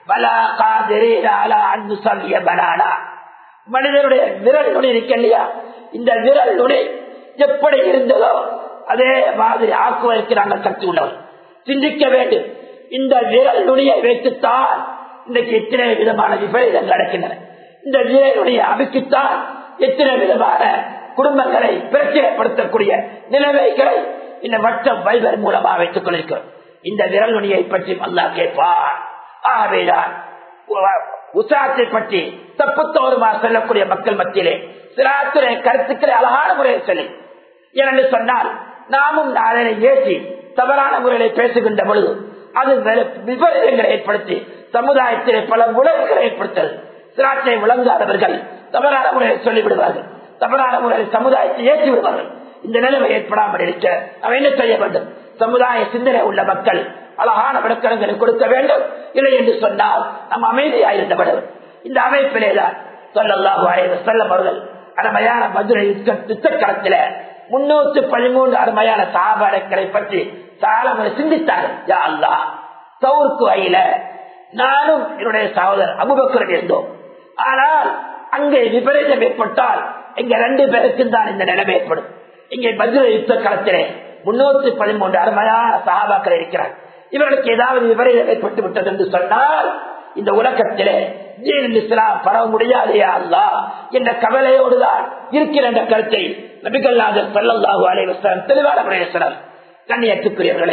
[SPEAKER 1] மனிதனுடைய விரல் நுனி இருக்க இல்லையா இந்த விரல் நுனி எப்படி இருந்ததோ அதே மாதிரி ஆக்குவதற்கு நாங்கள் சக்தி உள்ளவர் சிந்திக்க வேண்டும் இந்த விரல் நுனியை வைத்துத்தான் இன்றைக்கு எத்தனை விதமான விபரீதங்கள் நடக்கின்றன இந்த விரலுடைய அமைக்குத்தான் எத்தனை விதமான குடும்பங்களை பிரச்சனைப்படுத்தக்கூடிய நிலைமைகளை இந்த வட்டம் வைபர் மூலமா வைத்துக் கொண்டிருக்கிறோம் இந்த விரல் நுனியை பற்றி அல்லா கேட்பார் ஆகவேதான் உசாத்தை பற்றி தப்புத்தோருமா சொல்லக்கூடிய மக்கள் மத்தியிலே சிலாத்துறை கருத்துக்களை அழகான முறையில் சொல்லி ஏனென்று சொன்னால் நாமும் நாளை ஏற்றி தவறான முறையில பேசுகின்ற பொழுது அது விபரீதங்களை ஏற்படுத்தி சமுதாயத்திலே பல விளைவுகளை ஏற்படுத்தல் திராட்சை விளங்காதவர்கள் தவறான முறையில் சொல்லிவிடுவார்கள் தவறான முறையில் சமுதாயத்தை ஏற்றி விடுவார்கள் இந்த நிலைமை ஏற்படாமல் இருக்க நாம் என்ன செய்ய வேண்டும் சமுதாய சிந்தனை உள்ள மக்கள் அழகான விளக்கணங்களை கொடுக்க வேண்டும் இல்லை என்று சொன்னால் நாம் அமைதியாக வேண்டும் இந்த அமைப்பிலேதான் சொல்லல்லாஹு அலைவ செல்லம் அவர்கள் அருமையான மதுரை யுத்தக்களத்தில முன்னூத்தி பதிமூன்று அருமையான சாபாடக்களை பற்றி சாலமுறை சிந்தித்தார்கள் யா அல்லா சவுருக்கு வகையில நானும் என்னுடைய சகோதரர் அபுபக்கர் இருந்தோம் ஆனால் அங்கே விபரீதம் ஏற்பட்டால் இங்க ரெண்டு பேருக்கும் தான் இந்த நிலைமை ஏற்படும் இங்கே மதுரை யுத்த களத்திலே முன்னூத்தி பதிமூன்று அருமையான சகாபாக்கள் இருக்கிறார் இவர்களுக்கு ஏதாவது விபரீதம் ஏற்பட்டு விட்டது என்று சொன்னால் இந்த உலகத்திலே தீன் இஸ்லாம் பரவ முடியாதே அல்லா என்ற கவலையோடுதான் இருக்கிற என்ற கருத்தை நபிகல்லாதர் சல்லல்லாஹு அலைவசம் தெளிவான முறையேசனர் கண்ணியத்துக்குரியவர்களே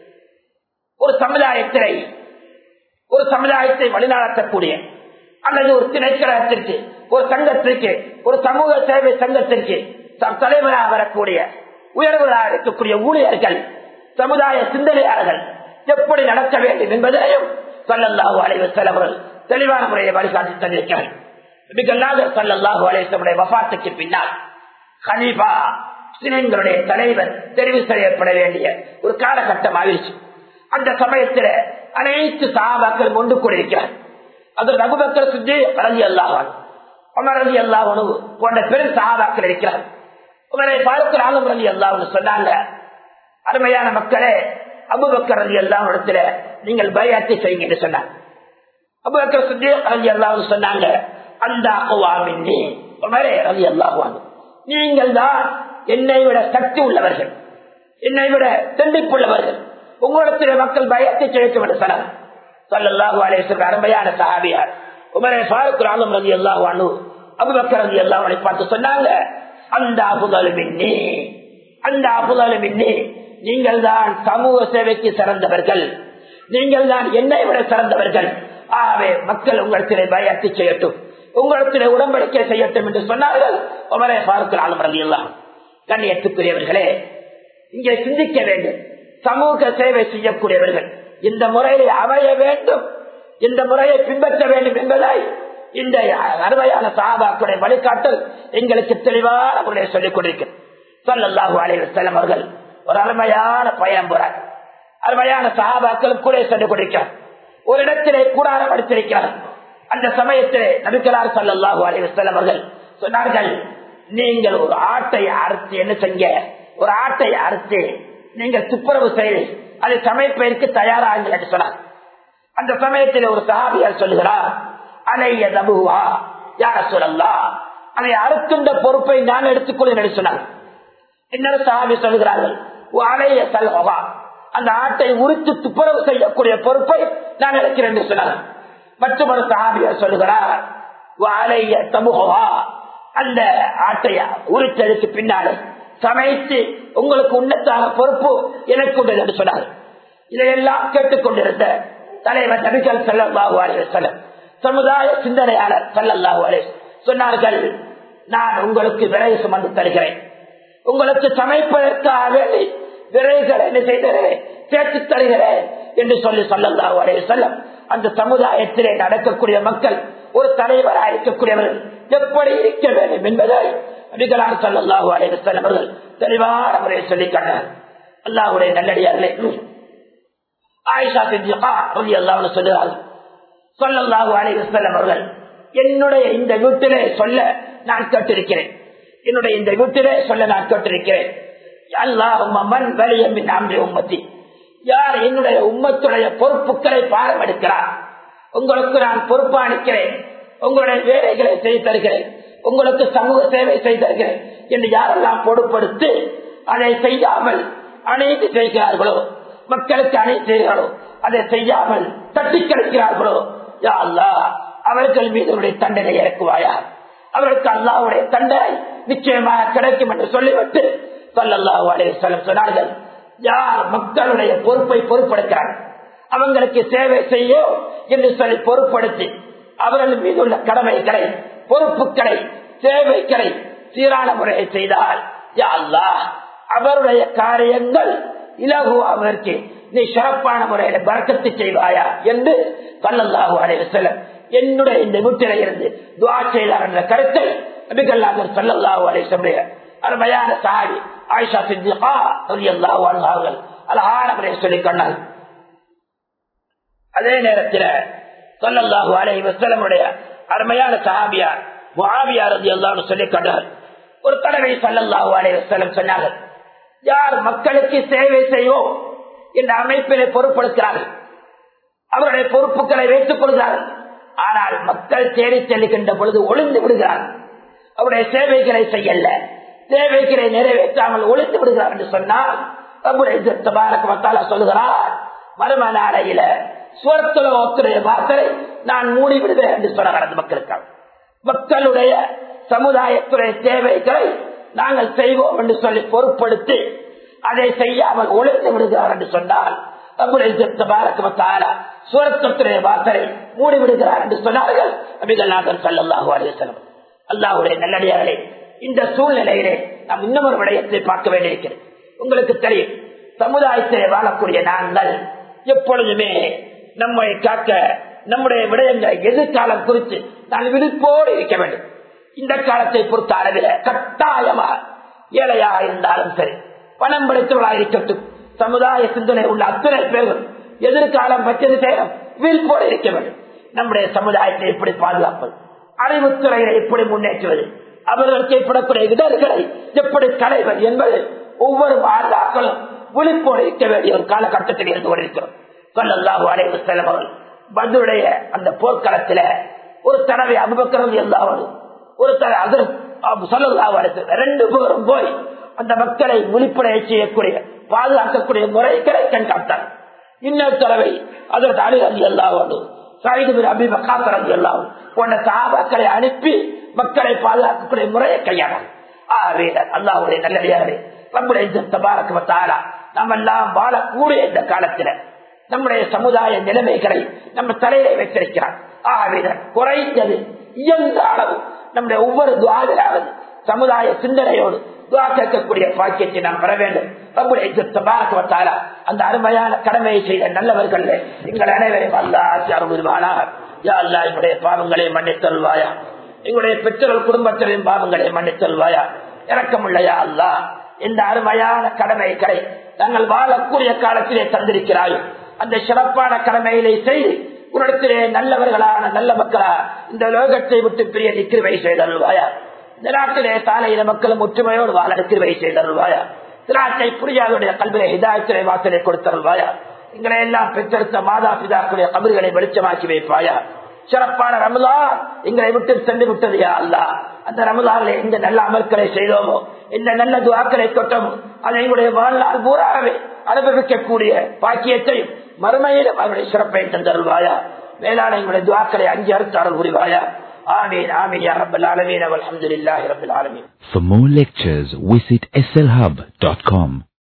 [SPEAKER 1] ஒரு சமுதாயத்திலே ஒரு சமுதாயத்தை வழிநடத்தக்கூடிய அல்லது ஒரு திணைக்கழகத்திற்கு ஒரு சங்கத்திற்கு ஒரு சமூக சேவை சங்கத்திற்கு தலைவராக வரக்கூடிய உயர்வுகளாக இருக்கக்கூடிய ஊழியர்கள் சமுதாய சிந்தனையாளர்கள் எப்படி நடக்க வேண்டும் என்பதையும் சல்லல்லாஹு அலைவசல் அவர்கள் தெளிவான முறையை வழிகாட்டி தந்திருக்கிறார்கள் சல்லல்லாஹு அலைவசமுடைய வபாத்துக்கு பின்னால் ஹனீபா முஸ்லிம்களுடைய தலைவர் தெரிவு செய்யப்பட வேண்டிய ஒரு காலகட்டம் ஆகிருச்சு அந்த சமயத்தில் அனைத்து சாபாக்கள் ஒன்று கூடியிருக்கிறார் அது ரகுபக்கர் சுஜி ரவி அல்லாஹான் உமர் ரவி அல்லாஹனு போன்ற பெரும் சாபாக்கள் இருக்கிறார் உமரை பார்க்கிற ஆளும் ரவி அல்லாஹ்னு சொன்னாங்க அருமையான மக்களே அபுபக்கர் ரவி அல்லாஹ் இடத்துல நீங்கள் பயாத்தை செய்யுங்க என்று சொன்னாங்க அபுபக்கர் சுஜி ரவி அல்லாஹ் சொன்னாங்க அந்த அகுவாமின்னி உமரே ரவி அல்லாஹான் நீங்கள் தான் என்னை விட சக்தி உள்ளவர்கள் என்னை விட தெண்டிப்புள்ளவர்கள் உங்களிடத்திலே மக்கள் பயத்தை செய்ய என்று சொன்னார் சொல்லல்லாஹு அலேஸ்வரர் அருமையான சஹாபியார் உமரே ஃபாருக் ஆலம் ரதி அல்லாஹ் அனு அபுபக்கர் ரதி அல்லாஹ் பார்த்து சொன்னாங்க அந்த அபுதலுமின்னி அந்த அபுதலுமின்னி நீங்கள் தான் சமூக சேவைக்கு சிறந்தவர்கள் நீங்கள் தான் என்னை விட சிறந்தவர்கள் ஆகவே மக்கள் உங்களிடத்திலே பயத்தை செய்யட்டும் உங்களிடத்திலே உடன்படிக்கை செய்யட்டும் என்று சொன்னார்கள் உமரே ஃபாருக் ஆலம் ரதி அல்லாஹ் கண்ணியத்துக்குரியவர்களே இங்கே சிந்திக்க வேண்டும் சமூக சேவை செய்யக்கூடியவர்கள் இந்த முறையை அமைய வேண்டும் இந்த முறையை பின்பற்ற வேண்டும் என்பதை இந்த அருமையான சாபாக்குடைய வழிகாட்டல் எங்களுக்கு தெளிவான முறையை சொல்லிக் கொண்டிருக்கிறது சொல்லல்லாஹு அலைவசல்லம் அவர்கள் ஒரு அருமையான பயணம் போறார் அருமையான சகாபாக்கள் கூட சொல்லிக் கொண்டிருக்கிறார் ஒரு இடத்திலே கூடாரம் அடித்திருக்கிறார் அந்த சமயத்திலே நபிக்கலார் சல்லாஹூ அலைவசல்லம் அவர்கள் சொன்னார்கள் நீங்கள் ஒரு ஆட்டை அறுத்து என்ன செஞ்ச ஒரு ஆட்டை அறுத்து நீங்கள் துப்புரவு செய்து அதை சமைப்பதற்கு தயாராகுங்கள் என்று சொன்னார் அந்த சமயத்தில் ஒரு சகாபியார் சொல்லுகிறார் அலைய தபுவா யார சொல்லலாம் அதை அறுக்கின்ற பொறுப்பை நான் எடுத்துக்கொள்ள என்று சொன்னார் இன்னொரு சகாபி சொல்கிறார்கள் அலைய சல்ஹா அந்த ஆட்டை உரித்து துப்புரவு செய்யக்கூடிய பொறுப்பை நான் எடுக்கிறேன் என்று சொன்னார் மற்றொரு சகாபியார் சொல்லுகிறார் அலைய தபுகவா அந்த ஆட்டை உரித்ததுக்கு பின்னாலே சமைத்து உங்களுக்கு உன்னத்தான பொறுப்பு எனக்கு உண்டு என்று சொன்னார் இதையெல்லாம் கேட்டுக்கொண்டிருந்த தலைவர் நபிகள் சல்லாஹூ அலைவசலம் சமுதாய சிந்தனையாளர் சல்லல்லாஹூ அலை சொன்னார்கள் நான் உங்களுக்கு விரைவு சுமந்து தருகிறேன் உங்களுக்கு சமைப்பதற்காக வேண்டி விரைவுகளை என்ன செய்தேன் சேர்த்து தருகிறேன் என்று சொல்லி சொல்லல்லாஹூ அலைய செல்லம் அந்த சமுதாயத்திலே நடக்கக்கூடிய மக்கள் ஒரு தலைவராக இருக்கக்கூடியவர்கள் எப்படி இருக்க வேண்டும் என்பதை நபிகளார் சல்லாஹூ அலைய செல்லம் அவர்கள் தெளிவான முறையை சொல்லிக் கண்டார் அல்லாஹுடைய நல்லடியார்களே ஆயிஷா செஞ்சுக்கா ரவி அல்லாஹ் சொல்லுகிறார்கள் சொல்லல்லாஹு அலைவசல்லம் அவர்கள் என்னுடைய இந்த வீட்டிலே சொல்ல நான் கேட்டிருக்கிறேன் என்னுடைய இந்த வீட்டிலே சொல்ல நான் கேட்டிருக்கிறேன் அல்லாஹும் மண் வலியமின் அம்பி உம்மத்தி யார் என்னுடைய உம்மத்துடைய பொறுப்புகளை பாரம் எடுக்கிறார் உங்களுக்கு நான் பொறுப்பாணிக்கிறேன் உங்களுடைய வேலைகளை செய்து தருகிறேன் உங்களுக்கு சமூக சேவை செய்து தருகிறேன் என்று யாரெல்லாம் பொறுப்படுத்து அதை செய்யாமல் அனைத்து செய்கிறார்களோ மக்களுக்கு அனைத்து செய்கிறார்களோ அதை செய்யாமல் தட்டி கிடைக்கிறார்களோ யா அல்லா அவர்கள் மீது தண்டனை இறக்குவாயா அவர்களுக்கு அல்லாவுடைய தண்டனை நிச்சயமாக கிடைக்கும் என்று சொல்லிவிட்டு சொல்லல்லாஹு அலைய சொன்னார்கள் யார் மக்களுடைய பொறுப்பை பொறுப்படுக்கிறார்கள் அவங்களுக்கு சேவை செய்யோ என்று சொல்லி பொறுப்படுத்தி அவர்கள் மீது உள்ள கடமைகளை பொறுப்புகளை சேவைகளை சீரான முறையை செய்தால் யா அல்லா அவருடைய காரியங்கள் இலகுவாவதற்கு நீ சிறப்பான முறையில பறக்கத்து செய்வாயா என்று கல்லல்லாஹு அலைஹி வஸல்லம் என்னுடைய இந்த வீட்டில இருந்து துவா செய்தார் என்ற கருத்தை நபிகல்லாஹர் சல்லல்லாஹு அலைஹி வஸல்லம் அருமையான சாடி ஆயிஷா சித்திகா ரலியல்லாஹு அன்ஹா அவர்கள் அழகான முறையை சொல்லிக் கொண்டார் அதே நேரத்தில் சொல்லல்லாஹு அலைஹி வஸல்லமுடைய அருமையான சஹாபியார் முஆவியா ரலியல்லாஹு சொல்லிக் கொண்டார் ஒரு தடவை சல்லல்லாஹு அலைஹி வஸல்லம் சொன்னார்கள் யார் மக்களுக்கு சேவை செய்வோம் என்ற அமைப்பிலே பொறுப்படுத்துகிறார்கள் அவருடைய பொறுப்புகளை வைத்துக் கொள்கிறார்கள் ஆனால் மக்கள் தேடி செல்லுகின்ற பொழுது ஒளிந்து விடுகிறார்கள் அவருடைய சேவைகளை செய்யல தேவைகளை நிறைவேற்றாமல் ஒளிந்து விடுகிறார் என்று சொன்னால் சொல்லுகிறார் மரும நாளையில சுவர்த்தலோத்துடைய வாசலை நான் மூடி விடுவேன் என்று சொன்னார் அந்த மக்களுக்காக மக்களுடைய சமுதாயத்துடைய தேவைகளை நாங்கள் செய்வோம் என்று சொல்லி பொருட்படுத்தி அதை செய்யாமல் ஒளிந்து விடுகிறார் என்று சொன்னால் சுரத்துடைய வாசலை மூடி விடுகிறார் என்று சொன்னார்கள் அபிகநாதன் சல்லாஹு அலிசலம் அல்லாஹுடைய நல்லடியார்களே இந்த சூழ்நிலையிலே நாம் இன்னொரு விடயத்தை பார்க்க வேண்டியிருக்கிறது உங்களுக்கு தெரியும் சமுதாயத்திலே வாழக்கூடிய நாங்கள் எப்பொழுதுமே நம்மை காக்க நம்முடைய விடயங்களை எதிர்காலம் குறித்து நான் விழிப்போடு இருக்க வேண்டும் இந்த காலத்தை பொறுத்த அளவில் கட்டாயமாக ஏழையாக இருந்தாலும் சரி பணம் படைத்தவர்களாக இருக்கட்டும் சமுதாய சிந்தனை உள்ள அத்தனை பேரும் எதிர்காலம் பற்றியது சேரும் விழிப்போடு இருக்க வேண்டும் நம்முடைய சமுதாயத்தை எப்படி பாதுகாப்பது அறிவுத்துறைகளை எப்படி முன்னேற்றுவது அவர்களுக்கு ஏற்படக்கூடிய இடர்களை எப்படி களைவது என்பது ஒவ்வொரு மாதாக்களும் விழிப்போடு இருக்க வேண்டிய ஒரு காலகட்டத்தில் இருந்து கொண்டிருக்கிறோம் சொல்லல்லாஹு அலைவு செல்லவர்கள் பதுடைய அந்த போர்க்களத்தில ஒரு தடவை அபுபக்கரம் எல்லாவது ஒரு தடவை அது சொல்லல்லாஹு அழைத்து ரெண்டு பேரும் போய் அந்த மக்களை விழிப்புடைய செய்யக்கூடிய பாதுகாக்கக்கூடிய முறைகளை கண்காட்டார் இன்னொரு தடவை அதற்கு அழுகி எல்லாவது சைது அபி மக்காத்தரது எல்லாம் போன்ற சாபாக்களை அனுப்பி மக்களை பாதுகாக்கக்கூடிய முறையை கையாளார் ஆகவே அல்லாவுடைய நல்லடியாரே நம்முடைய தபாரக்கு நம்ம எல்லாம் வாழக்கூடிய இந்த காலத்துல நம்முடைய சமுதாய நிலைமைகளை நம்ம தலையில வைத்திருக்கிறார் ஆகவே குறைந்தது இயந்த அளவு நம்முடைய ஒவ்வொரு துவாதிலாவது சமுதாய சிந்தனையோடு துவா கேட்கக்கூடிய பாக்கியத்தை நாம் பெற வேண்டும் அந்த அருமையான கடமையை செய்த நல்லவர்கள் எங்கள் அனைவரையும் அல்லா யா அல்லா எங்களுடைய பாவங்களை மன்னித்தல்வாயா எங்களுடைய பெற்றோர்கள் குடும்பத்தினரின் பாவங்களை மன்னித்தல்வாயா இறக்கமுள்ளையா அல்லா இந்த அருமையான கடமைகளை நாங்கள் வாழக்கூடிய காலத்திலே தந்திருக்கிறாய் அந்த சிறப்பான கடமைகளை செய்து உன்னிடத்திலே நல்லவர்களான நல்ல மக்களா இந்த லோகத்தை விட்டு பிரிய நிக்கிருவை செய்தல்வாயா இந்த நாட்டிலே சாலையில மக்களும் ஒற்றுமையோடு வாழ நிக்கிருவை செய்தல்வாயா திராட்சை புரியாதுடைய கல்வியை ஹிதாயத்திலே வாசலை கொடுத்தருள்வாயா எங்களை எல்லாம் பெற்றெடுத்த மாதா பிதாக்களுடைய கபர்களை வெளிச்சமாக்கி வைப்பாயா சிறப்பான ரமலான் எங்களை விட்டு சென்று விட்டதையா அல்லா அந்த ரமலானில் எந்த நல்ல அமல்களை செய்தோமோ எந்த நல்ல துவாக்களை தொட்டோமோ அதை எங்களுடைய வாழ்நாள் பூராகவே அனுபவிக்கக்கூடிய பாக்கியத்தையும் மறுமையிலும் அவருடைய சிறப்பை தந்தருள்வாயா மேலான எங்களுடைய துவாக்களை அஞ்சு அறுத்தாரல் புரிவாயா آمين آمين يا رب العالمين والحمد لله رب العالمين
[SPEAKER 2] For more lectures, visit slhub.com.